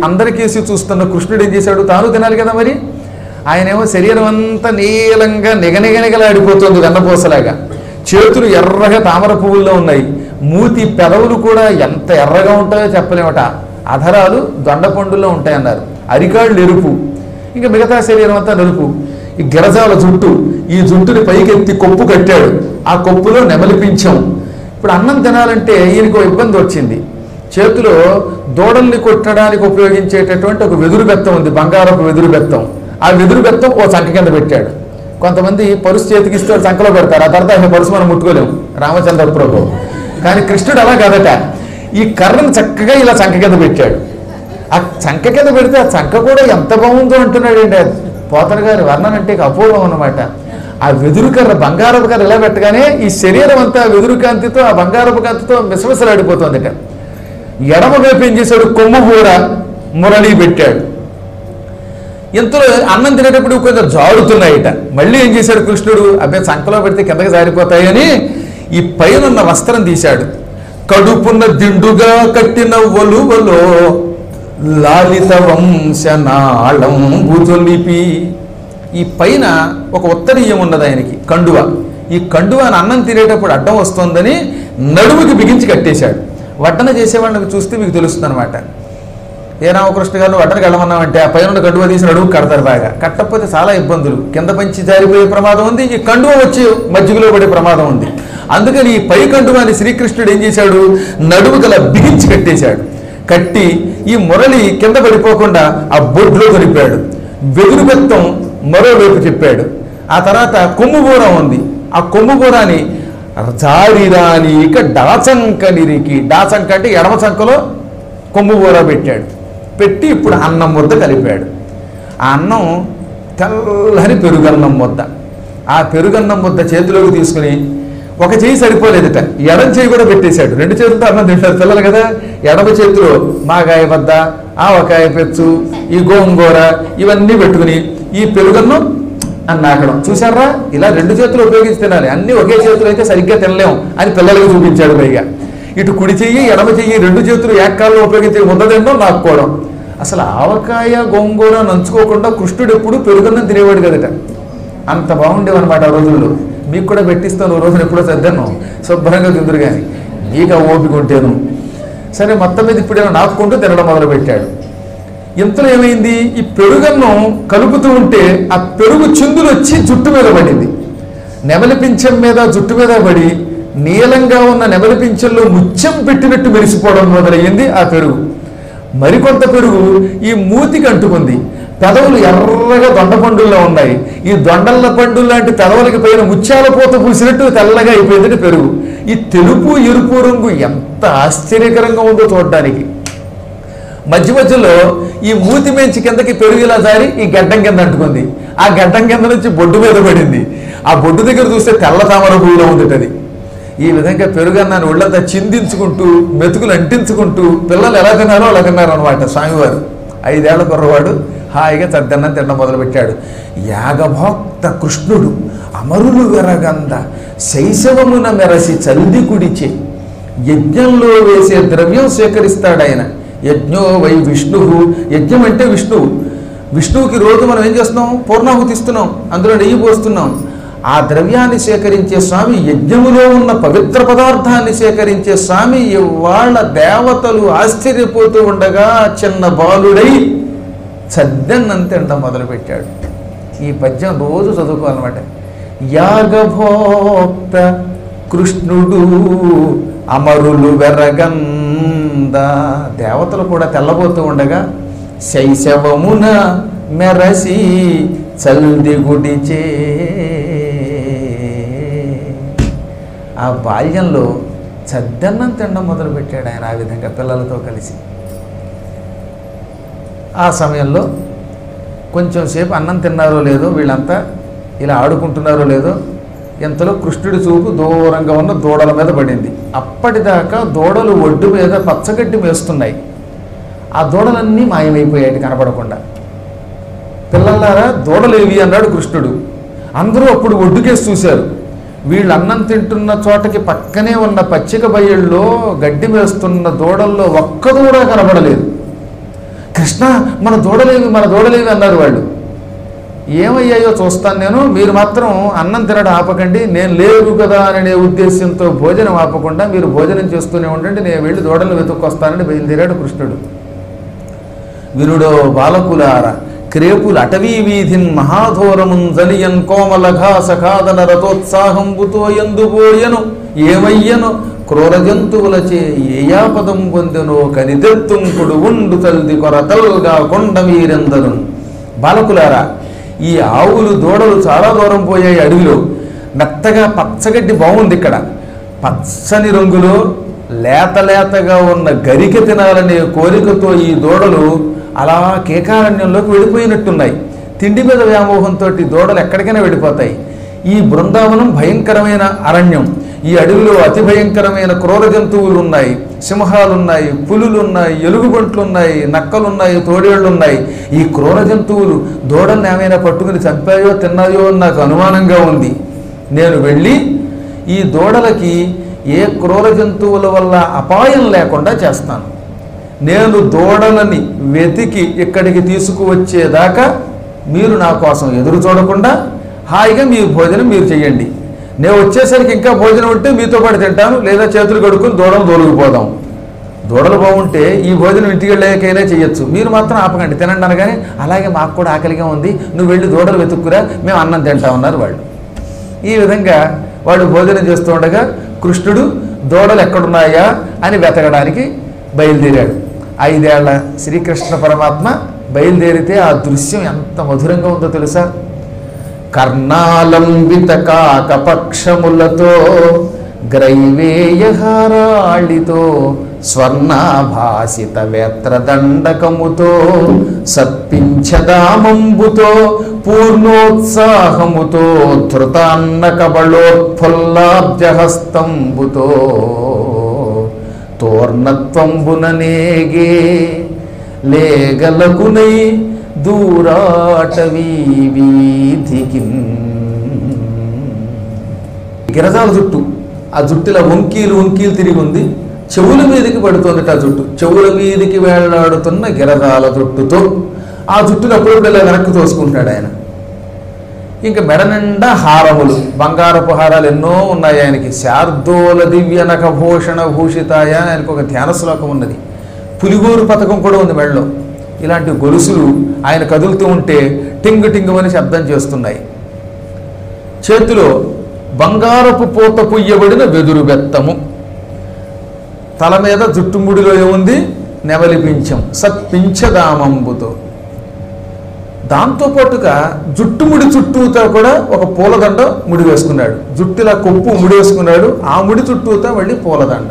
అందరికేసి చూస్తున్న కృష్ణుడు ఏం చేశాడు తాను తినాలి కదా మరి ఆయనేమో శరీరం అంతా నీలంగా నిగనిగనిగలాడిపోతుంది వెన్నపూసలాగా చేతులు ఎర్రగా తామర పువ్వుల్లో ఉన్నాయి మూతి పెదవులు కూడా ఎంత ఎర్రగా ఉంటాయో చెప్పలేమట అధరాలు దొండపండులో ఉంటాయన్నారు అరికాళ్ళు ఎరుపు ఇంకా మిగతా శరీరం అంతా నలుపు ఈ గిరజాల జుట్టు ఈ జుట్టుని పైకెత్తి కొప్పు కట్టాడు ఆ కొప్పులో నెమలిపించాం ఇప్పుడు అన్నం తినాలంటే ఈయనకు ఓ ఇబ్బంది వచ్చింది చేతిలో దూడల్ని కొట్టడానికి ఉపయోగించేటటువంటి ఒక వెదురు బెత్తం ఉంది బంగారపు వెదురు బెత్తం ఆ వెదురు బెత్తం ఓ చంక కింద పెట్టాడు కొంతమంది పరుసు చేతికి ఇస్తే చంకలో పెడతారు ఆ తర్వాత ఆయన పరుసు మనం ముట్టుకోలేము రామచంద్ర ప్రభు కానీ కృష్ణుడు అలా కాదట ఈ కర్రను చక్కగా ఇలా చంక కింద పెట్టాడు ఆ చంక కింద పెడితే ఆ చంక కూడా ఎంత బాగుందో అంటున్నాడండి పోతన గారి వర్ణన అంటే ఇక అపూర్వం అన్నమాట ఆ వెదురు కర్ర బంగారపు కర్ర ఇలా పెట్టగానే ఈ శరీరం అంతా వెదురు కాంతితో ఆ బంగారపు కాంతితో మిసమిసలాడిపోతుందట ఎడమ వైపు ఏం చేశాడు కొమ్ము కూర మురళి పెట్టాడు ఇంతలో అన్నం తినేటప్పుడు కొంచెం జారుతున్నాయిట మళ్ళీ ఏం చేశాడు కృష్ణుడు అబ్బాయి సంకలో పెడితే కిందకి జారిపోతాయని ఈ పైన ఉన్న వస్త్రం తీశాడు కడుపున దిండుగా కట్టిన ఒలువలో లాలిత వంశనాళం బుజొలిపి ఈ పైన ఒక ఉత్తరీయం ఉన్నది ఆయనకి కండువ ఈ కండువాని అన్నం తినేటప్పుడు అడ్డం వస్తుందని నడుముకి బిగించి కట్టేశాడు వడ్డన చేసేవాళ్ళని చూస్తే మీకు తెలుస్తుంది అనమాట ఏ రామకృష్ణ గారు వడ్డనకి వెళ్ళమన్నామంటే ఆ పైన కండువ తీసి నడుము కడతారు బాగా కట్టకపోతే చాలా ఇబ్బందులు కింద పంచి జారిపోయే ప్రమాదం ఉంది ఈ కండువ వచ్చి మజ్జిగలో పడే ప్రమాదం ఉంది అందుకని ఈ పై కండువాని శ్రీకృష్ణుడు ఏం చేశాడు నడుము గల బిగించి కట్టేశాడు కట్టి ఈ మురళి కింద పడిపోకుండా ఆ బొడ్లో కొనిపాడు వెదురు బెత్తం మరోవైపు చెప్పాడు ఆ తర్వాత కొమ్ము బూరం ఉంది ఆ కొమ్ము బూరాని జారిరాని ఇక డాచంక నిరికి డాచంక అంటే ఎడమ చంకలో కొమ్ము బూర పెట్టాడు పెట్టి ఇప్పుడు అన్నం ముద్ద కలిపాడు ఆ అన్నం తెల్లని పెరుగన్నం ముద్ద ఆ పెరుగన్నం ముద్ద చేతిలోకి తీసుకుని ఒక చేయి సరిపోలేదట ఎడం చేయి కూడా పెట్టేశాడు రెండు చేతులతో అన్నం తింటారు పిల్లలు కదా ఎడమ చేతిలో మాగాయ బద్ద ఆవకాయ పెచ్చు ఈ గోంగూర ఇవన్నీ పెట్టుకుని ఈ పెరుగన్నం అని నాకడం చూసారా ఇలా రెండు చేతులు ఉపయోగించి తినాలి అన్ని ఒకే చేతులు అయితే సరిగ్గా తినలేం అని పిల్లలకి చూపించాడు పైగా ఇటు కుడి చెయ్యి ఎడమ చెయ్యి రెండు చేతులు ఏకాల్లో ఉపయోగించి ముద్ద తినడం నాకుకోవడం అసలు ఆవకాయ గోంగూర నంచుకోకుండా కృష్ణుడు ఎప్పుడు పెరుగన్నం తినేవాడు కదట అంత బాగుండేవన్నమాట ఆ రోజుల్లో మీకు కూడా పెట్టిస్తాను ఓ రోజున ఎప్పుడో సర్దాను శుభ్రంగా తిందురు కానీ మీకు ఆ ఓపిక ఉంటేను సరే మొత్తం మీద ఇప్పుడేమో నాకుంటూ తినడం మొదలు పెట్టాడు ఇంతలో ఏమైంది ఈ పెరుగన్నం కలుపుతూ ఉంటే ఆ పెరుగు చిందులు వచ్చి జుట్టు మీద పడింది నెమలి పింఛం మీద జుట్టు మీద పడి నీలంగా ఉన్న నెమలి పింఛంలో ముత్యం పెట్టినట్టు మెరిసిపోవడం మొదలయ్యింది ఆ పెరుగు మరికొంత పెరుగు ఈ మూతికి అంటుకుంది పెదవులు ఎర్రగా దొండ పండుల్లో ఉన్నాయి ఈ దొండల పండు లాంటి పెదవులకి పైన ముత్యాల పూత పూసినట్టు తెల్లగా అయిపోయింది పెరుగు ఈ తెలుపు ఎరుపు రంగు ఎంత ఆశ్చర్యకరంగా ఉందో చూడడానికి మధ్య మధ్యలో ఈ మూతి మెంచి కిందకి పెరుగు ఇలా జారి ఈ గడ్డం కింద అంటుకుంది ఆ గడ్డం కింద నుంచి బొడ్డు మీద పడింది ఆ బొడ్డు దగ్గర చూస్తే తెల్ల తామర పువ్వులో ఉంది అది ఈ విధంగా పెరుగన్నాన్ని ఒళ్ళంతా చిందించుకుంటూ మెతుకులు అంటించుకుంటూ పిల్లలు ఎలా తిన్నారో అలా తిన్నారు అనమాట స్వామివారు ఐదేళ్ల కుర్రవాడు హాయిగా తద్దన్నం తినడం మొదలుపెట్టాడు యాగభోక్త కృష్ణుడు అమరులు వెరగంద శైశవమున మెరసి చల్ది కుడిచే యజ్ఞంలో వేసే ద్రవ్యం స్వీకరిస్తాడు ఆయన యజ్ఞో వై విష్ణు యజ్ఞం అంటే విష్ణువు విష్ణువుకి రోజు మనం ఏం చేస్తున్నాం పూర్ణాహుతి ఇస్తున్నాం అందులో నెయ్యి పోస్తున్నాం ఆ ద్రవ్యాన్ని సేకరించే స్వామి యజ్ఞములో ఉన్న పవిత్ర పదార్థాన్ని సేకరించే స్వామి ఇవాళ దేవతలు ఆశ్చర్యపోతూ ఉండగా చిన్న బాలుడై సద్దన్నం తినడం మొదలుపెట్టాడు ఈ పద్యం రోజు చదువుకోవాలన్నమాట యాగభోక్త కృష్ణుడు అమరులు వెరగంద దేవతలు కూడా తెల్లబోతూ ఉండగా శైశవమున మెరసి చల్ది గుడిచే ఆ బాల్యంలో చద్దన్నం తినడం మొదలుపెట్టాడు ఆయన ఆ విధంగా పిల్లలతో కలిసి ఆ సమయంలో కొంచెం సేపు అన్నం తిన్నారో లేదో వీళ్ళంతా ఇలా ఆడుకుంటున్నారో లేదో ఇంతలో కృష్ణుడి చూపు దూరంగా ఉన్న దూడల మీద పడింది అప్పటిదాకా దూడలు ఒడ్డు మీద పచ్చగడ్డి మేస్తున్నాయి ఆ దూడలన్నీ మాయమైపోయాయి కనపడకుండా పిల్లలారా దూడలేవి అన్నాడు కృష్ణుడు అందరూ అప్పుడు ఒడ్డుకేసి చూశారు వీళ్ళు అన్నం తింటున్న చోటకి పక్కనే ఉన్న పచ్చిక బయళ్ళలో గడ్డి వేస్తున్న దూడల్లో ఒక్క దూడ కనపడలేదు కృష్ణ మన దూడలేవి మన దూడలేవి అన్నారు వాళ్ళు ఏమయ్యాయో చూస్తాను నేను మీరు మాత్రం అన్నం తినడం ఆపకండి నేను లేరు కదా అనే ఉద్దేశంతో భోజనం ఆపకుండా మీరు భోజనం చేస్తూనే ఉండండి నేను వెళ్ళి దూడలు వెతుక్కొస్తానని బయలుదేరాడు కృష్ణుడు వినుడో బాలకులార క్రేపులు అటవీ వీధిన్ మహాధోరమున్ జలియన్ కోమలఘాస కాదన రథోత్సాహంబుతో ఎందుబోయను ఏమయ్యను క్రూర జంతువులచే ఏయాపదం పొందెనో కనితెత్తుంకుడు ఉండు తల్ది కొరతల్గా కొండ మీరెందరు బాలకులారా ఈ ఆవులు దూడలు చాలా దూరం పోయాయి అడవిలో మెత్తగా పచ్చగడ్డి బాగుంది ఇక్కడ పచ్చని రంగులో లేత లేతగా ఉన్న గరిక తినాలనే కోరికతో ఈ దూడలు అలా కేకారణ్యంలోకి వెళ్ళిపోయినట్టున్నాయి తిండి మీద వ్యామోహంతో దూడలు ఎక్కడికైనా వెళ్ళిపోతాయి ఈ బృందావనం భయంకరమైన అరణ్యం ఈ అడవిలో అతి భయంకరమైన క్రూర జంతువులు ఉన్నాయి సింహాలున్నాయి పులులున్నాయి ఎలుగుబంట్లున్నాయి నక్కలున్నాయి తోడేళ్లున్నాయి ఈ క్రూర జంతువులు దూడల్ని ఏమైనా పట్టుకుని చంపాయో తిన్నాయో అని నాకు అనుమానంగా ఉంది నేను వెళ్ళి ఈ దూడలకి ఏ క్రూర జంతువుల వల్ల అపాయం లేకుండా చేస్తాను నేను దూడలని వెతికి ఇక్కడికి తీసుకువచ్చేదాకా మీరు నా కోసం ఎదురు చూడకుండా హాయిగా మీ భోజనం మీరు చెయ్యండి నేను వచ్చేసరికి ఇంకా భోజనం ఉంటే మీతో పాటు తింటాను లేదా చేతులు కడుక్కుని దూడలు తోలుకుపోదాం దూడలు బాగుంటే ఈ భోజనం ఇంటికి వెళ్ళాకైనా చేయొచ్చు మీరు మాత్రం ఆపకండి తినండి అనగానే అలాగే మాకు కూడా ఆకలిగా ఉంది నువ్వు వెళ్ళి దూడలు వెతుక్కురా మేము అన్నం తింటా ఉన్నారు వాళ్ళు ఈ విధంగా వాడు భోజనం చేస్తూ ఉండగా కృష్ణుడు దూడలు ఎక్కడున్నాయా అని వెతకడానికి బయలుదేరాడు ఐదేళ్ల శ్రీకృష్ణ పరమాత్మ బయలుదేరితే ఆ దృశ్యం ఎంత మధురంగా ఉందో తెలుసా కర్ణాలంబిత కాకపక్షములతో గ్రైవేయహారాళితో స్వర్ణాభాసిత వేత్రదండకముతో సప్పించదామంబుతో పూర్ణోత్సాహముతో ధృతాన్న కబళోత్ఫుల్లాబ్జహస్తంబుతో తోర్ణత్వంబుననేగే లేగలకునై దూరాటవీ వీధికి గిరజాల జుట్టు ఆ జుట్టుల వంకీలు వంకీలు తిరిగి ఉంది చెవుల మీదకి పడుతోందట ఆ జుట్టు చెవుల మీదకి వేలాడుతున్న గిరజాల జుట్టుతో ఆ జుట్టును అప్పుడప్పుడు ఇలా వెనక్కి తోసుకుంటాడు ఆయన ఇంకా మెడ నిండా హారములు బంగారపు హారాలు ఎన్నో ఉన్నాయి ఆయనకి శార్దూల దివ్య నఖభూషణ భూషితాయ అని ఆయనకు ఒక ధ్యాన శ్లోకం ఉన్నది పులిగోరు పథకం కూడా ఉంది మెడలో ఇలాంటి గొలుసులు ఆయన కదులుతూ ఉంటే టింగు టింగు అని శబ్దం చేస్తున్నాయి చేతిలో బంగారపు పూత పుయ్యబడిన వెదురు బెత్తము తల మీద జుట్టుముడిలో ఏముంది నెమలి పింఛం సత్పించదామంబుతో దాంతోపాటుగా జుట్టుముడి చుట్టూతా కూడా ఒక పూలదండ ముడి వేసుకున్నాడు జుట్టులా కొప్పు ముడి వేసుకున్నాడు ఆ ముడి చుట్టూతా మళ్ళీ పూలదండ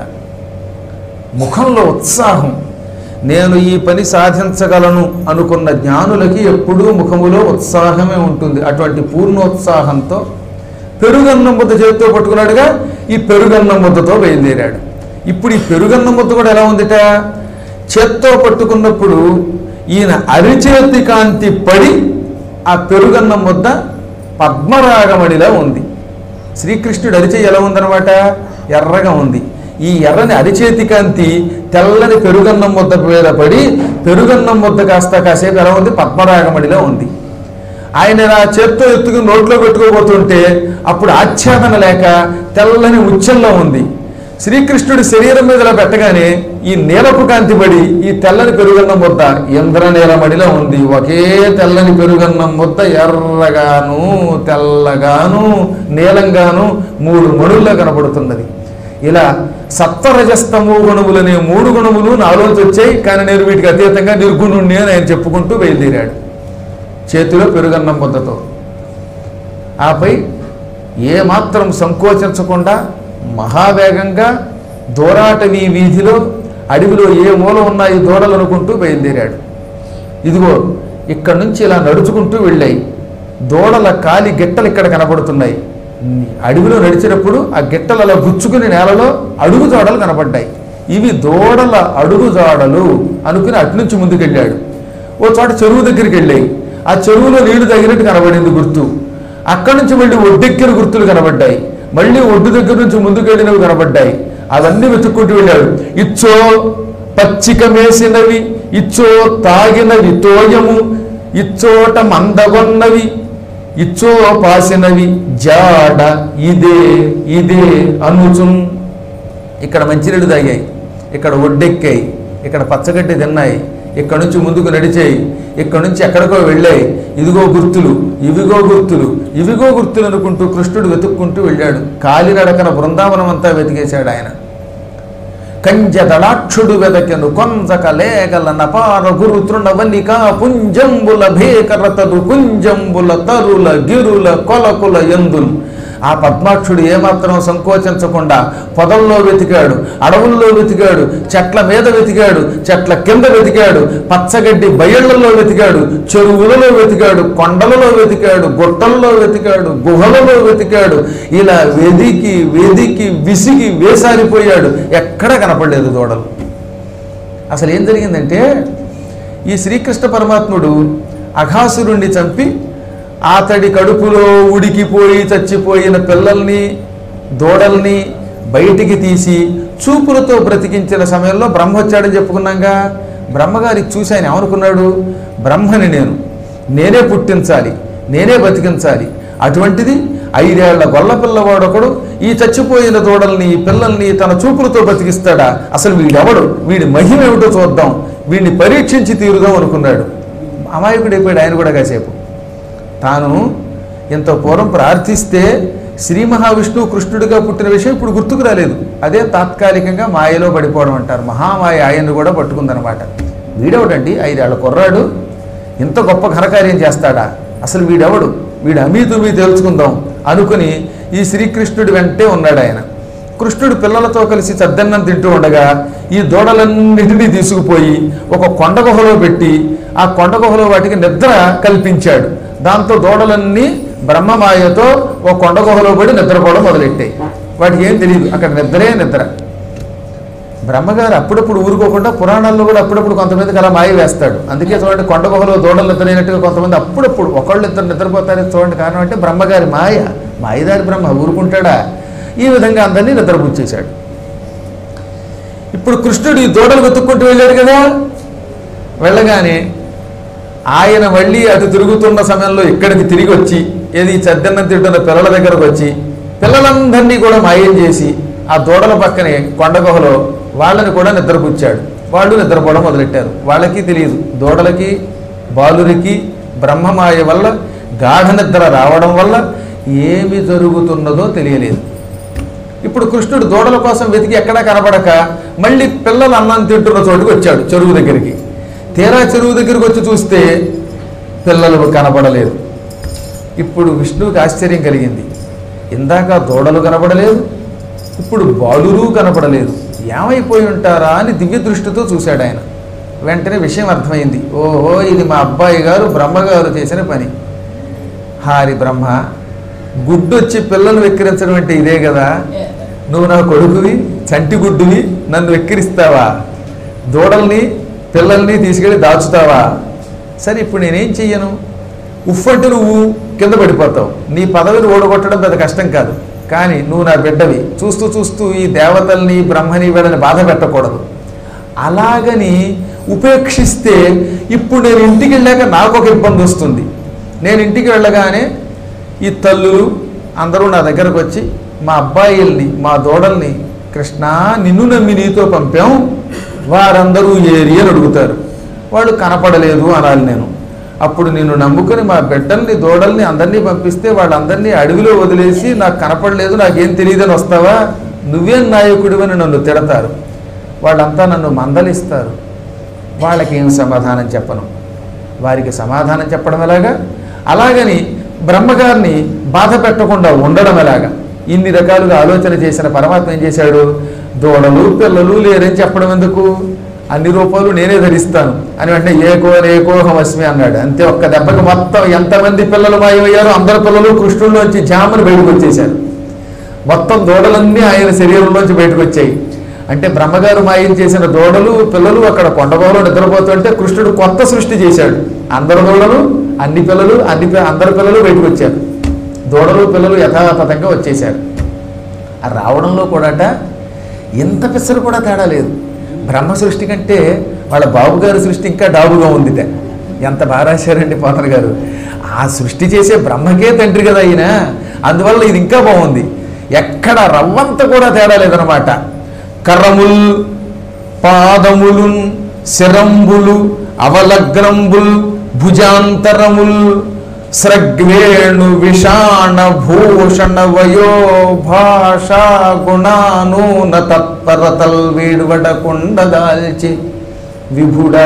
ముఖంలో ఉత్సాహం నేను ఈ పని సాధించగలను అనుకున్న జ్ఞానులకి ఎప్పుడూ ముఖములో ఉత్సాహమే ఉంటుంది అటువంటి పూర్ణోత్సాహంతో పెరుగన్నం ముద్ద చేతితో పట్టుకున్నాడుగా ఈ పెరుగన్నం ముద్దతో బయలుదేరాడు ఇప్పుడు ఈ పెరుగన్నం ముద్ద కూడా ఎలా ఉందిట చేత్తో పట్టుకున్నప్పుడు ఈయన అరిచేతి కాంతి పడి ఆ పెరుగన్నం ముద్ద పద్మరాగమణిలా ఉంది శ్రీకృష్ణుడు అరిచేయి ఎలా ఉందన్నమాట ఎర్రగా ఉంది ఈ ఎర్రని అరిచేతి కాంతి తెల్లని పెరుగన్నం ముద్ద మీద పడి పెరుగన్నం ముద్ద కాస్త కాసేపు ఎలా ఉంది పద్మరాగమణిలో ఉంది ఆయన నా చేత్తో ఎత్తుకుని నోట్లో పెట్టుకోబోతుంటే అప్పుడు ఆచ్ఛాదన లేక తెల్లని ఉచ్చంలో ఉంది శ్రీకృష్ణుడి శరీరం మీద ఇలా పెట్టగానే ఈ నీలపు కాంతి పడి ఈ తెల్లని పెరుగన్నం ముద్ద ఇంద్ర నీలమడిలో ఉంది ఒకే తెల్లని పెరుగన్నం ముద్ద ఎర్రగాను తెల్లగాను నీలంగాను మూడు మణుల్లో కనబడుతున్నది ఇలా సత్వరజస్తమో గుణములనే మూడు గుణములు నాలోంచి వచ్చాయి కానీ నేను వీటికి అతీతంగా నిర్గుణుణ్ణి అని ఆయన చెప్పుకుంటూ బయలుదేరాడు చేతిలో పెరుగన్నం ముద్దతో ఆపై ఏమాత్రం సంకోచించకుండా మహావేగంగా దూరాటవీ వీధిలో అడవిలో ఏ మూల ఉన్నాయి దూడలు అనుకుంటూ బయలుదేరాడు ఇదిగో ఇక్కడ నుంచి ఇలా నడుచుకుంటూ వెళ్ళాయి దూడల కాలి గిట్టలు ఇక్కడ కనబడుతున్నాయి అడవిలో నడిచినప్పుడు ఆ గిట్టలు అలా గుచ్చుకుని నేలలో అడుగు జాడలు కనబడ్డాయి ఇవి దూడల అడుగు జాడలు అనుకుని అటు నుంచి ముందుకెళ్ళాడు ఓ చోట చెరువు దగ్గరికి వెళ్ళాయి ఆ చెరువులో నీళ్లు తగినట్టు కనబడింది గుర్తు అక్కడి నుంచి మళ్ళీ ఒడ్డెక్కిన గుర్తులు కనబడ్డాయి మళ్ళీ ఒడ్డు దగ్గర నుంచి ముందుకెళ్ళినవి కనబడ్డాయి అవన్నీ వెతుక్కుంటూ వెళ్ళాడు ఇచ్చో పచ్చిక మేసినవి ఇచ్చో తాగినవి తోయము ఇచ్చోట మందగొన్నవి ఇచ్చో పాసినవి జాడ ఇదే ఇదే అనుచున్ ఇక్కడ మంచినీళ్ళు తాగాయి ఇక్కడ ఒడ్డెక్కాయి ఇక్కడ పచ్చగడ్డి తిన్నాయి ఇక్కడ నుంచి ముందుకు నడిచాయి ఇక్కడ నుంచి ఎక్కడికో వెళ్ళాయి ఇదిగో గుర్తులు ఇవిగో గుర్తులు ఇవిగో గుర్తులు అనుకుంటూ కృష్ణుడు వెతుక్కుంటూ వెళ్ళాడు కాలినడకన బృందావనం అంతా వెతికేశాడు ఆయన కంజ దళాక్షుడు వెదకెను కొంజక లేగల నపార గురు తృణవనిక పుంజంబుల భేకరతలు కుంజంబుల తరుల గిరుల కొలకుల ఎందులు ఆ పద్మాక్షుడు ఏమాత్రం సంకోచించకుండా పొదల్లో వెతికాడు అడవుల్లో వెతికాడు చెట్ల మీద వెతికాడు చెట్ల కింద వెతికాడు పచ్చగడ్డి బయళ్లలో వెతికాడు చెరువులలో వెతికాడు కొండలలో వెతికాడు గుట్టల్లో వెతికాడు గుహలలో వెతికాడు ఇలా వెదికి వెదికి విసిగి వేసారిపోయాడు ఎక్కడ కనపడలేదు దూడలు అసలు ఏం జరిగిందంటే ఈ శ్రీకృష్ణ పరమాత్ముడు అఘాసురుణ్ణి చంపి అతడి కడుపులో ఉడికిపోయి చచ్చిపోయిన పిల్లల్ని దూడల్ని బయటికి తీసి చూపులతో బ్రతికించిన సమయంలో బ్రహ్మ వచ్చాడని చెప్పుకున్నాగా బ్రహ్మగారికి చూసి ఆయన ఏమనుకున్నాడు బ్రహ్మని నేను నేనే పుట్టించాలి నేనే బతికించాలి అటువంటిది ఐదేళ్ల గొల్ల పిల్లవాడొకడు ఈ చచ్చిపోయిన దూడల్ని ఈ పిల్లల్ని తన చూపులతో బతికిస్తాడా అసలు వీడెవడు వీడి మహిమ ఏమిటో చూద్దాం వీడిని పరీక్షించి తీరుదాం అనుకున్నాడు అమాయకుడైపోయాడు ఆయన కూడా కాసేపు తాను ఇంత పూర్వం ప్రార్థిస్తే శ్రీ మహావిష్ణువు కృష్ణుడిగా పుట్టిన విషయం ఇప్పుడు గుర్తుకు రాలేదు అదే తాత్కాలికంగా మాయలో పడిపోవడం అంటారు మహామాయ ఆయన్ని కూడా పట్టుకుందనమాట వీడెవడండి ఐదేళ్ల కుర్రాడు ఇంత గొప్ప ఘనకార్యం చేస్తాడా అసలు వీడెవడు వీడు అమీతుమీ తెలుసుకుందాం అనుకుని ఈ శ్రీకృష్ణుడి వెంటే ఉన్నాడు ఆయన కృష్ణుడు పిల్లలతో కలిసి చద్దన్నం తింటూ ఉండగా ఈ దూడలన్నిటినీ తీసుకుపోయి ఒక కొండ గుహలో పెట్టి ఆ కొండ గుహలో వాటికి నిద్ర కల్పించాడు దాంతో దూడలన్నీ బ్రహ్మమాయతో ఒక కొండ గుహలో పడి నిద్రపోవడం మొదలెట్టాయి వాటికి ఏం తెలియదు అక్కడ నిద్రే నిద్ర బ్రహ్మగారు అప్పుడప్పుడు ఊరుకోకుండా పురాణాల్లో కూడా అప్పుడప్పుడు కొంతమందికి అలా మాయ వేస్తాడు అందుకే చూడండి కొండ గుహలో దూడలు నిద్రైనట్టుగా కొంతమంది అప్పుడప్పుడు ఒకళ్ళు ఇద్దరు నిద్రపోతారని చూడండి కారణం అంటే బ్రహ్మగారి మాయ మాయదారి బ్రహ్మ ఊరుకుంటాడా ఈ విధంగా అందరినీ నిద్రపుచ్చేశాడు ఇప్పుడు కృష్ణుడు ఈ దూడలు వెతుక్కుంటూ వెళ్ళాడు కదా వెళ్ళగానే ఆయన మళ్ళీ అటు తిరుగుతున్న సమయంలో ఇక్కడికి తిరిగి వచ్చి ఏది చద్దన్నం తింటున్న పిల్లల దగ్గరకు వచ్చి పిల్లలందరినీ కూడా మాయం చేసి ఆ దూడల పక్కనే కొండ గుహలో వాళ్ళని కూడా నిద్రపుచ్చాడు వాళ్ళు నిద్రపోవడం మొదలెట్టారు వాళ్ళకి తెలియదు దూడలకి బాలురికి బ్రహ్మమాయ వల్ల గాఢ నిద్ర రావడం వల్ల ఏమి జరుగుతున్నదో తెలియలేదు ఇప్పుడు కృష్ణుడు దూడల కోసం వెతికి ఎక్కడా కనబడక మళ్ళీ పిల్లలు అన్నం తింటున్న చోటుకు వచ్చాడు చెరువు దగ్గరికి తీరా చెరువు దగ్గరికి వచ్చి చూస్తే పిల్లలు కనబడలేదు ఇప్పుడు విష్ణువుకి ఆశ్చర్యం కలిగింది ఇందాక దూడలు కనబడలేదు ఇప్పుడు బాలురు కనపడలేదు ఏమైపోయి ఉంటారా అని దివ్య దృష్టితో చూశాడు ఆయన వెంటనే విషయం అర్థమైంది ఓహో ఇది మా అబ్బాయి గారు బ్రహ్మగారు చేసిన పని హారి బ్రహ్మ గుడ్డొచ్చి పిల్లలు వెక్కిరించడం అంటే ఇదే కదా నువ్వు నా కొడుకువి చంటి గుడ్డువి నన్ను వెక్కిరిస్తావా దూడల్ని పిల్లల్ని తీసుకెళ్ళి దాచుతావా సరే ఇప్పుడు నేనేం చెయ్యను ఉఫ్ అంటే నువ్వు కింద పడిపోతావు నీ పదవిని ఓడగొట్టడం పెద్ద కష్టం కాదు కానీ నువ్వు నా బిడ్డవి చూస్తూ చూస్తూ ఈ దేవతల్ని బ్రహ్మని వీళ్ళని బాధ పెట్టకూడదు అలాగని ఉపేక్షిస్తే ఇప్పుడు నేను ఇంటికి వెళ్ళాక నాకు ఒక ఇబ్బంది వస్తుంది నేను ఇంటికి వెళ్ళగానే ఈ తల్లులు అందరూ నా దగ్గరకు వచ్చి మా అబ్బాయిల్ని మా దూడల్ని కృష్ణ నిన్ను నమ్మి నీతో పంపాం వారందరూ ఏరి అని అడుగుతారు వాళ్ళు కనపడలేదు అనాలి నేను అప్పుడు నిన్ను నమ్ముకుని మా బిడ్డల్ని దూడల్ని అందరినీ పంపిస్తే వాళ్ళందరినీ అడవిలో వదిలేసి నాకు కనపడలేదు నాకేం తెలియదని వస్తావా నువ్వేం నాయకుడివని నన్ను తిడతారు వాళ్ళంతా నన్ను మందలిస్తారు వాళ్ళకి ఏం సమాధానం చెప్పను వారికి సమాధానం చెప్పడం ఎలాగా అలాగని బ్రహ్మగారిని బాధ పెట్టకుండా ఉండడం ఎలాగా ఇన్ని రకాలుగా ఆలోచన చేసిన పరమాత్మ ఏం చేశాడు దూడలు పిల్లలు లేరని చెప్పడం ఎందుకు అన్ని రూపాలు నేనే ధరిస్తాను అని వెంటనే ఏకో ఏకోహమస్మి అన్నాడు అంతే ఒక్క దెబ్బకి మొత్తం ఎంతమంది పిల్లలు మాయమయ్యారో అందరు పిల్లలు కృష్ణుల్లోంచి జామును బయటకు వచ్చేశారు మొత్తం దూడలన్నీ ఆయన శరీరంలోంచి బయటకు వచ్చాయి అంటే బ్రహ్మగారు మాయం చేసిన దూడలు పిల్లలు అక్కడ కొండగోలో నిద్రపోతుంటే కృష్ణుడు కొత్త సృష్టి చేశాడు అందరు దూడలు అన్ని పిల్లలు అన్ని పి- అందరు పిల్లలు బయటకు వచ్చారు దూడలు పిల్లలు యథాతథంగా వచ్చేశారు ఆ రావడంలో కూడాట ఇంత పిసరు కూడా తేడా లేదు బ్రహ్మ సృష్టి కంటే వాళ్ళ బాబు గారి సృష్టి ఇంకా డాబుగా ఉందిట ఎంత బాగా రాశారండి పోతన గారు ఆ సృష్టి చేసే బ్రహ్మకే తండ్రి కదా ఈయన అందువల్ల ఇది ఇంకా బాగుంది ఎక్కడ రవ్వంత కూడా తేడా లేదనమాట కర్రముల్ పాదములు శిరంబులు అవలగ్నంబుల్ భుజాంతరముల్ స్రగ్వేణు విషాణ భూషణ వయో భాషా గుణానూన తత్పరతల్ వీడువడకుండదాల్చి విభుడా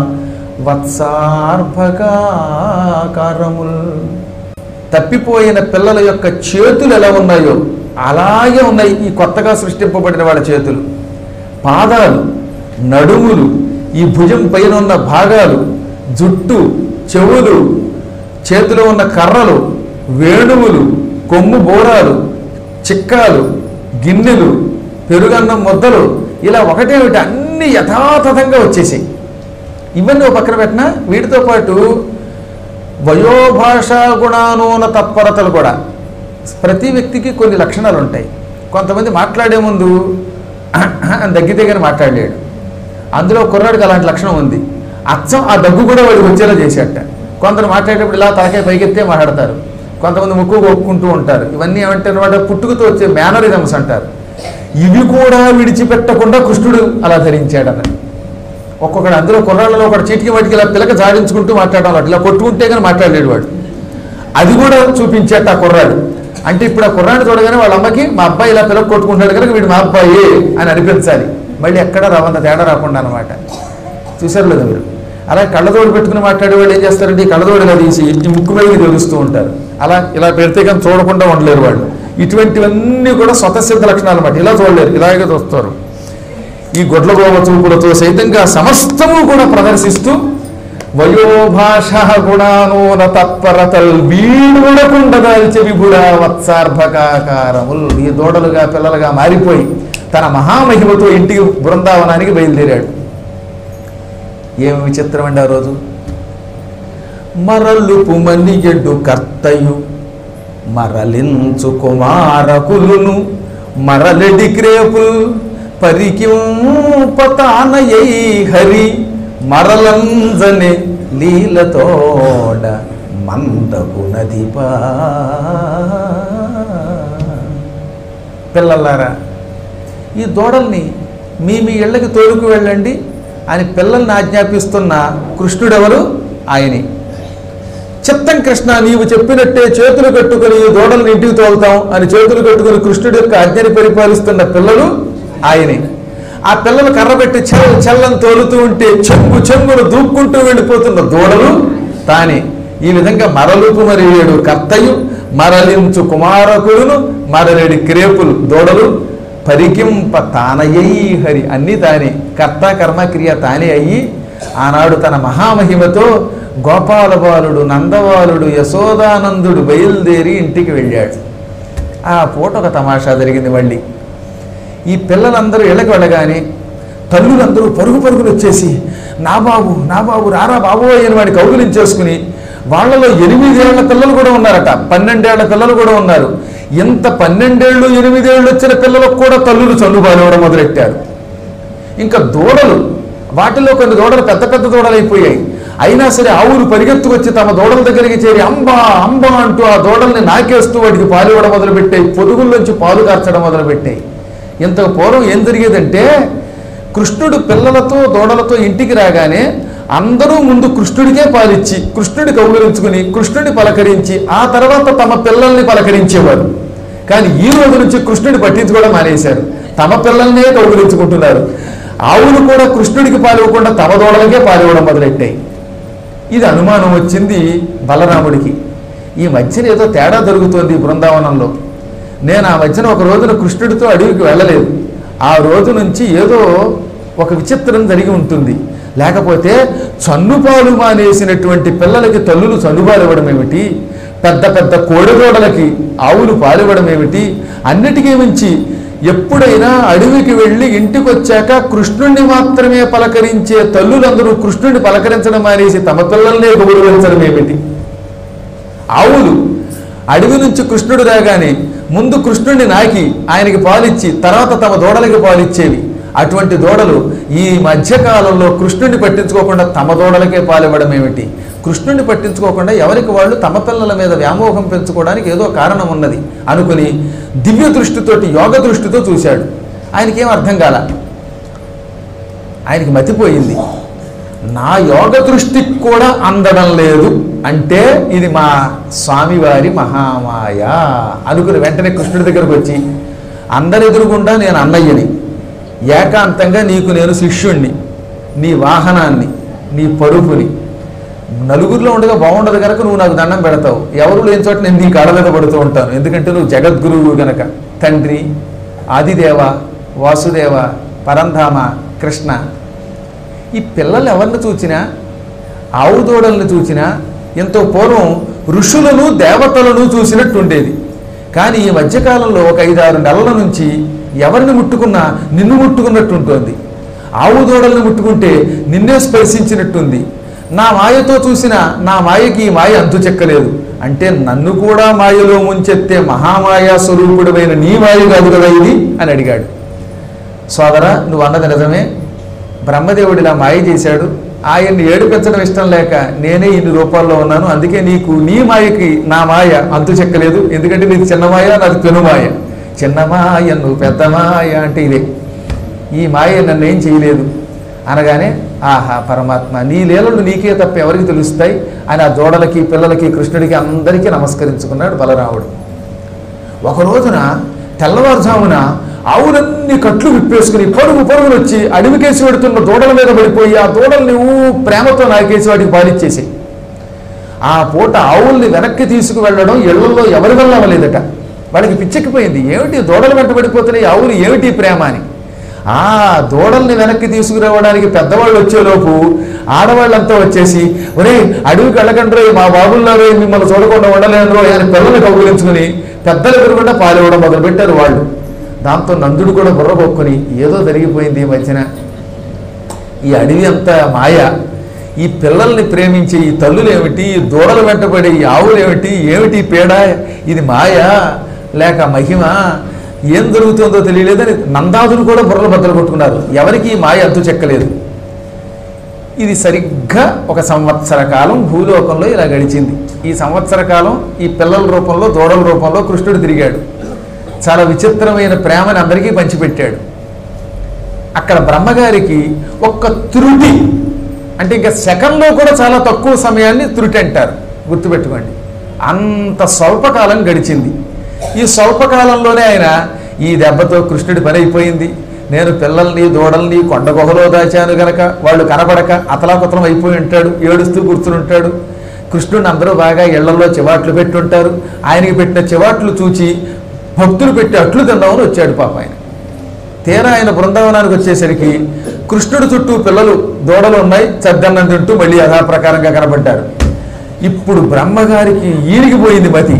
వత్సార్భకారముల్ తప్పిపోయిన పిల్లల యొక్క చేతులు ఎలా ఉన్నాయో అలాగే ఉన్నాయి ఈ కొత్తగా సృష్టింపబడిన వాళ్ళ చేతులు పాదాలు నడుములు ఈ భుజం పైన ఉన్న భాగాలు జుట్టు చెవులు చేతిలో ఉన్న కర్రలు వేణువులు కొమ్ము బోరాలు చిక్కాలు గిన్నెలు పెరుగన్నం ముద్దలు ఇలా ఒకటేమిటి అన్ని యథాతథంగా వచ్చేసాయి ఇవన్నీ ఒక పక్కన పెట్టినా వీటితో పాటు వయోభాషా గుణానూన తత్పరతలు కూడా ప్రతి వ్యక్తికి కొన్ని లక్షణాలు ఉంటాయి కొంతమంది మాట్లాడే ముందు అని దగ్గితే కానీ మాట్లాడలేడు అందులో కుర్రాడికి అలాంటి లక్షణం ఉంది అచ్చం ఆ దగ్గు కూడా వాడికి వచ్చేలా చేసేట కొందరు మాట్లాడేటప్పుడు ఇలా తలకాయ పైకెత్తే మాట్లాడతారు కొంతమంది ముక్కు కొక్కుంటూ ఉంటారు ఇవన్నీ ఏమంటే అనమాట పుట్టుకతో వచ్చే మేనరిజమ్స్ అంటారు ఇవి కూడా విడిచిపెట్టకుండా కృష్ణుడు అలా ధరించాడన్నది ఒక్కొక్కడు అందులో కుర్రాళ్ళలో ఒకటి చీటికి వాటికి ఇలా పిలక జాడించుకుంటూ మాట్లాడడం అన్నమాట. ఇలా కొట్టుకుంటే కానీ మాట్లాడలేడు వాడు అది కూడా చూపించేట ఆ కుర్రాడు అంటే ఇప్పుడు ఆ కుర్రాడిని చూడగానే వాళ్ళ అమ్మకి మా అబ్బాయి ఇలా పిలక కొట్టుకుంటాడు కనుక వీడు మా అబ్బాయి అని అనిపించాలి మళ్ళీ ఎక్కడ రవంత తేడా రాకుండా అనమాట చూసారు లేదా మీరు అలా కళ్ళతోడు పెట్టుకుని మాట్లాడే వాళ్ళు ఏం చేస్తారంటే ఈ కళ్ళతోడు ఇలా తీసి ఈ ముక్కు మీద తెలుస్తూ ఉంటారు అలా ఇలా పెడితే కానీ చూడకుండా ఉండలేరు వాళ్ళు ఇటువంటివన్నీ కూడా స్వతసిద్ధ లక్షణాలు అన్నమాట ఇలా చూడలేరు ఇలాగే చూస్తారు ఈ గొడ్లగోవ చూపులతో సైతంగా సమస్తము కూడా ప్రదర్శిస్తూ వయోభాష గుణానూన తత్పరతల్ వీడుడకుండదాల్చి విభుడ వత్సార్భకాకారముల్ ఈ దూడలుగా పిల్లలుగా మారిపోయి తన మహామహిమతో ఇంటికి బృందావనానికి బయలుదేరాడు ఏమి విచిత్రం అండి ఆ రోజు మరలుపు మనియడ్డు కర్తయు మరలించు కుమారకులును మరలెడి క్రేపుల్ పరికింపతానయై హరి మరలంజనే లీలతోడ మందకు నదిపా పిల్లలారా ఈ దూడల్ని మీ మీ ఇళ్ళకి తోలుకు వెళ్ళండి అని పిల్లల్ని ఆజ్ఞాపిస్తున్న కృష్ణుడెవరు ఆయనే చిత్తం కృష్ణ నీవు చెప్పినట్టే చేతులు కట్టుకుని ఈ దూడలను ఇంటికి తోలుతాం అని చేతులు కట్టుకుని కృష్ణుడి యొక్క ఆజ్ఞని పరిపాలిస్తున్న పిల్లలు ఆయనే ఆ పిల్లలు కర్రబెట్టి చెల్ చెల్లని తోలుతూ ఉంటే చెంగు చెంగును దూక్కుంటూ వెళ్ళిపోతున్న దూడలు తానే ఈ విధంగా మరలుపు మరియేడు కర్తయు మరలించు కుమారకుడును మరలేడి క్రేపులు దూడలు పరికింప తానయ్యి హరి అన్నీ తానే కర్త కర్మ క్రియ తానే అయ్యి ఆనాడు తన మహామహిమతో గోపాల బాలుడు నందబాలుడు యశోదానందుడు బయలుదేరి ఇంటికి వెళ్ళాడు ఆ పూట ఒక తమాషా జరిగింది మళ్ళీ ఈ పిల్లలందరూ ఇళ్ళకి వెళ్ళగానే తల్లులందరూ పరుగు పరుగులు వచ్చేసి నా బాబు నా బాబు రారా బాబు అని వాడి కౌగులించేసుకుని వాళ్ళలో ఎనిమిదేళ్ల పిల్లలు కూడా ఉన్నారట పన్నెండేళ్ల పిల్లలు కూడా ఉన్నారు ఇంత పన్నెండేళ్ళు ఎనిమిదేళ్ళు వచ్చిన పిల్లలకు కూడా తల్లులు చల్లుబాలివ్వడం మొదలెట్టారు ఇంకా దూడలు వాటిలో కొన్ని దూడలు పెద్ద పెద్ద దూడలు అయిపోయాయి అయినా సరే ఆవులు పరిగెత్తుకొచ్చి తమ దూడల దగ్గరికి చేరి అంబా అంబా అంటూ ఆ దూడల్ని నాకేస్తూ వాటికి పాలు ఇవ్వడం మొదలుపెట్టాయి పొదుగుల్లోంచి పాలు కార్చడం మొదలుపెట్టాయి ఇంతకు పూర్వం ఏం జరిగేదంటే కృష్ణుడు పిల్లలతో దూడలతో ఇంటికి రాగానే అందరూ ముందు కృష్ణుడికే పాలిచ్చి కృష్ణుడి కౌగులించుకుని కృష్ణుడిని పలకరించి ఆ తర్వాత తమ పిల్లల్ని పలకరించేవారు కానీ ఈ రోజు నుంచి కృష్ణుడి పట్టించుకోవడం మానేశారు తమ పిల్లల్నే కౌగులించుకుంటున్నారు ఆవులు కూడా కృష్ణుడికి పాలివ్వకుండా తమ దూడలకే పాలివ్వడం మొదలెట్టాయి ఇది అనుమానం వచ్చింది బలరాముడికి ఈ మధ్యన ఏదో తేడా జరుగుతోంది ఈ బృందావనంలో నేను ఆ మధ్యన ఒక రోజున కృష్ణుడితో అడవికి వెళ్ళలేదు ఆ రోజు నుంచి ఏదో ఒక విచిత్రం జరిగి ఉంటుంది లేకపోతే చన్నుపాలు మానేసినటువంటి పిల్లలకి తల్లులు చన్నుపాలు ఇవ్వడం ఏమిటి పెద్ద పెద్ద కోడిదోడలకి ఆవులు పాలివ్వడం ఏమిటి అన్నిటికీ మించి ఎప్పుడైనా అడవికి వెళ్ళి ఇంటికి వచ్చాక కృష్ణుణ్ణి మాత్రమే పలకరించే తల్లులందరూ కృష్ణుడిని పలకరించడం మానేసి తమ పిల్లల్నే గౌరవించడం ఏమిటి ఆవులు అడవి నుంచి కృష్ణుడు రాగానే ముందు కృష్ణుడిని నాకి ఆయనకి పాలిచ్చి తర్వాత తమ దూడలకి పాలిచ్చేవి అటువంటి దూడలు ఈ మధ్యకాలంలో కృష్ణుడిని పట్టించుకోకుండా తమ దూడలకే పాలివ్వడం ఏమిటి కృష్ణుడిని పట్టించుకోకుండా ఎవరికి వాళ్ళు తమ పిల్లల మీద వ్యామోహం పెంచుకోవడానికి ఏదో కారణం ఉన్నది అనుకుని దివ్య దృష్టితోటి యోగ దృష్టితో చూశాడు ఆయనకేం అర్థం కాల ఆయనకి మతిపోయింది నా యోగ దృష్టికి కూడా అందడం లేదు అంటే ఇది మా స్వామివారి మహామాయ అనుకుని వెంటనే కృష్ణుడి దగ్గరకు వచ్చి అందరి ఎదురుగుండా నేను అన్నయ్యని ఏకాంతంగా నీకు నేను శిష్యుణ్ణి నీ వాహనాన్ని నీ పరుపుని నలుగురిలో ఉండగా బాగుండదు కనుక నువ్వు నాకు దండం పెడతావు ఎవరు లేని చోట నేను నీ కాళ్ళ మీద పడుతూ ఉంటాను ఎందుకంటే నువ్వు జగద్గురువు గనక తండ్రి ఆదిదేవ వాసుదేవ పరంధామ కృష్ణ ఈ పిల్లలు ఎవరిని చూచినా ఆవు దూడల్ని చూచినా ఎంతో పూర్వం ఋషులను దేవతలను చూసినట్టు ఉండేది కానీ ఈ మధ్యకాలంలో ఒక ఐదారు నెలల నుంచి ఎవరిని ముట్టుకున్నా నిన్ను ముట్టుకున్నట్టు ఉంటుంది ఆవు దూడల్ని ముట్టుకుంటే నిన్నే స్పర్శించినట్టుంది నా మాయతో చూసిన నా మాయకి ఈ మాయ అంతు చెక్కలేదు అంటే నన్ను కూడా మాయలో ముంచెత్తే మహామాయా స్వరూపుడమైన నీ మాయ కాదు కదా ఇది అని అడిగాడు సోదరా నువ్వు అన్నది నిజమే బ్రహ్మదేవుడు ఇలా మాయ చేశాడు ఆయన్ని ఏడిపించడం ఇష్టం లేక నేనే ఇన్ని రూపాల్లో ఉన్నాను అందుకే నీకు నీ మాయకి నా మాయ అంతు చెక్కలేదు ఎందుకంటే నీది చిన్న మాయ నాది పెను మాయ చిన్న మాయ నువ్వు పెద్ద మాయ అంటే ఇదే ఈ మాయ నన్ను ఏం చేయలేదు అనగానే ఆహా పరమాత్మ నీ లీలలు నీకే తప్ప ఎవరికి తెలుస్తాయి అని ఆ దూడలకి పిల్లలకి కృష్ణుడికి అందరికీ నమస్కరించుకున్నాడు బలరాముడు ఒక రోజున తెల్లవారుజామున ఆవులన్నీ కట్లు విప్పేసుకుని పరుగు పరుగులు వచ్చి అడవికేసి పెడుతున్న దూడల మీద పడిపోయి ఆ దూడల్ని ఊ ప్రేమతో నాకేసి వాటికి పాలిచ్చేసి ఆ పూట ఆవుల్ని వెనక్కి తీసుకువెళ్ళడం ఇళ్లలో ఎవరి వల్ల అవ్వలేదట వాడికి పిచ్చెక్కిపోయింది ఏమిటి దూడలు వెంట పడిపోతున్నాయి ఆవులు ఏమిటి ప్రేమ అని ఆ దూడల్ని వెనక్కి తీసుకురావడానికి పెద్దవాళ్ళు వచ్చేలోపు ఆడవాళ్ళంతా వచ్చేసి ఒరే అడవికి వెళ్ళకండ్రో మా బాబుల్లో మిమ్మల్ని చూడకుండా ఉండలేను ఆయన పిల్లలు కౌగులించుకుని పెద్దలు ఎదురుకుండా పాలివ్వడం మొదలుపెట్టారు వాళ్ళు దాంతో నందుడు కూడా బుర్ర కొక్కుని ఏదో జరిగిపోయింది ఈ మధ్యన ఈ అడవి అంతా మాయ ఈ పిల్లల్ని ప్రేమించే ఈ తల్లులు ఏమిటి ఈ దూడలు వెంటబడే ఈ ఆవులు ఏమిటి ఏమిటి ఈ పీడ ఇది మాయ లేక మహిమ ఏం జరుగుతుందో తెలియలేదని నందాదులు కూడా బుర్రలు బద్దలు కొట్టుకున్నారు ఎవరికి ఈ మాయ అంతు చెక్కలేదు ఇది సరిగ్గా ఒక సంవత్సర కాలం భూలోకంలో ఇలా గడిచింది ఈ సంవత్సర కాలం ఈ పిల్లల రూపంలో దూడల రూపంలో కృష్ణుడు తిరిగాడు చాలా విచిత్రమైన ప్రేమని అందరికీ పంచిపెట్టాడు అక్కడ బ్రహ్మగారికి ఒక్క త్రుటి అంటే ఇంకా సెకండ్లో కూడా చాలా తక్కువ సమయాన్ని త్రుటి అంటారు గుర్తుపెట్టుకోండి అంత స్వల్పకాలం గడిచింది ఈ స్వల్పకాలంలోనే ఆయన ఈ దెబ్బతో కృష్ణుడి పని అయిపోయింది నేను పిల్లల్ని దూడల్ని కొండ గుహలో దాచాను గనక వాళ్ళు కనబడక అతలాకుతలం అయిపోయి ఉంటాడు ఏడుస్తూ కూర్చుని కృష్ణుడిని అందరూ బాగా ఇళ్లలో చివాట్లు పెట్టుంటారు ఆయనకి పెట్టిన చివాట్లు చూచి భక్తులు పెట్టి అట్లు తిందామని వచ్చాడు పాప ఆయన తీరా ఆయన బృందావనానికి వచ్చేసరికి కృష్ణుడి చుట్టూ పిల్లలు దూడలు ఉన్నాయి చద్దన్నం తింటూ మళ్ళీ యథాప్రకారంగా కనబడ్డారు ఇప్పుడు బ్రహ్మగారికి ఈరిగిపోయింది మతి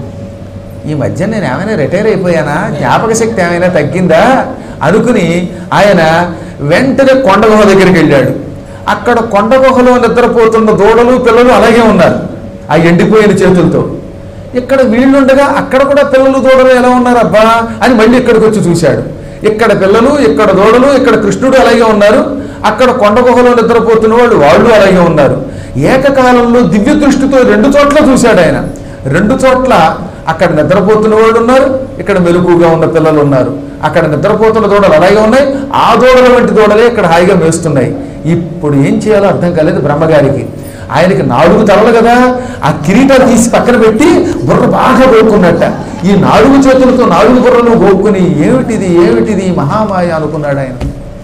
ఈ మధ్య నేను ఏమైనా రిటైర్ అయిపోయానా జ్ఞాపక శక్తి ఏమైనా తగ్గిందా అనుకుని ఆయన వెంటనే కొండ గుహ దగ్గరికి వెళ్ళాడు అక్కడ కొండ గుహలో నిద్రపోతున్న దూడలు పిల్లలు అలాగే ఉన్నారు ఆ ఎండిపోయిన చేతులతో ఇక్కడ వీళ్ళుండగా అక్కడ కూడా పిల్లలు దూడలు ఎలా ఉన్నారు అబ్బా అని మళ్ళీ ఇక్కడికి వచ్చి చూశాడు ఇక్కడ పిల్లలు ఇక్కడ దూడలు ఇక్కడ కృష్ణుడు అలాగే ఉన్నారు అక్కడ కొండ గుహలో నిద్రపోతున్న వాళ్ళు వాళ్ళు అలాగే ఉన్నారు ఏకకాలంలో దివ్య దృష్టితో రెండు చోట్ల చూశాడు ఆయన రెండు చోట్ల అక్కడ నిద్రపోతున్న వాళ్ళు ఉన్నారు ఇక్కడ మెలుగుగా ఉన్న పిల్లలు ఉన్నారు అక్కడ నిద్రపోతున్న దూడలు అలాగే ఉన్నాయి ఆ దూడల వంటి దూడలే ఇక్కడ హాయిగా మేస్తున్నాయి ఇప్పుడు ఏం చేయాలో అర్థం కాలేదు బ్రహ్మగారికి ఆయనకి నాలుగు తలలు కదా ఆ కిరీటాలు తీసి పక్కన పెట్టి బుర్ర బాగా గోక్కున్నట్ట ఈ నాలుగు చేతులతో నాలుగు బుర్రలు గోక్కుని ఏమిటిది ఏమిటిది ఈ మహామాయ అనుకున్నాడు ఆయన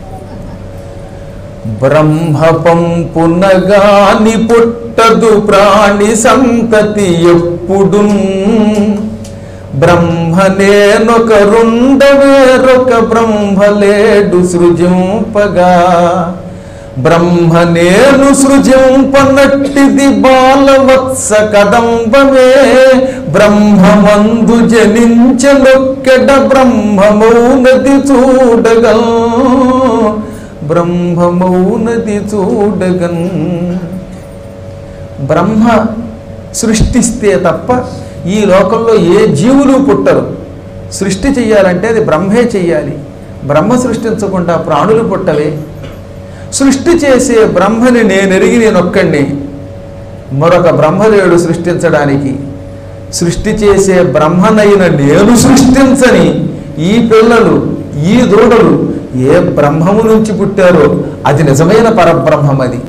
బ్రహ్మ పంపునగాని పుట్టదు ప్రాణి సంతతి ఎప్పుడు బ్రహ్మ నేనొక రుండవేరొక బ్రహ్మలేడు సృజింపగా బ్రహ్మ నేను సృజింపనట్టిది బాలవత్స కదంబమే బ్రహ్మమందు జనించలొక్కెడ బ్రహ్మమౌనది చూడగల్ బ్రహ్మమౌనది చూడగన్ బ్రహ్మ సృష్టిస్తే తప్ప ఈ లోకంలో ఏ జీవులు పుట్టరు సృష్టి చెయ్యాలంటే అది బ్రహ్మే చెయ్యాలి బ్రహ్మ సృష్టించకుండా ప్రాణులు పుట్టవే సృష్టి చేసే బ్రహ్మని నేనెరిగి నేనొక్కడిని మరొక బ్రహ్మలేడు సృష్టించడానికి సృష్టి చేసే బ్రహ్మనైన నేను సృష్టించని ఈ పిల్లలు ఈ దూడలు ఏ బ్రహ్మము నుంచి పుట్టారో అది నిజమైన పరబ్రహ్మం అది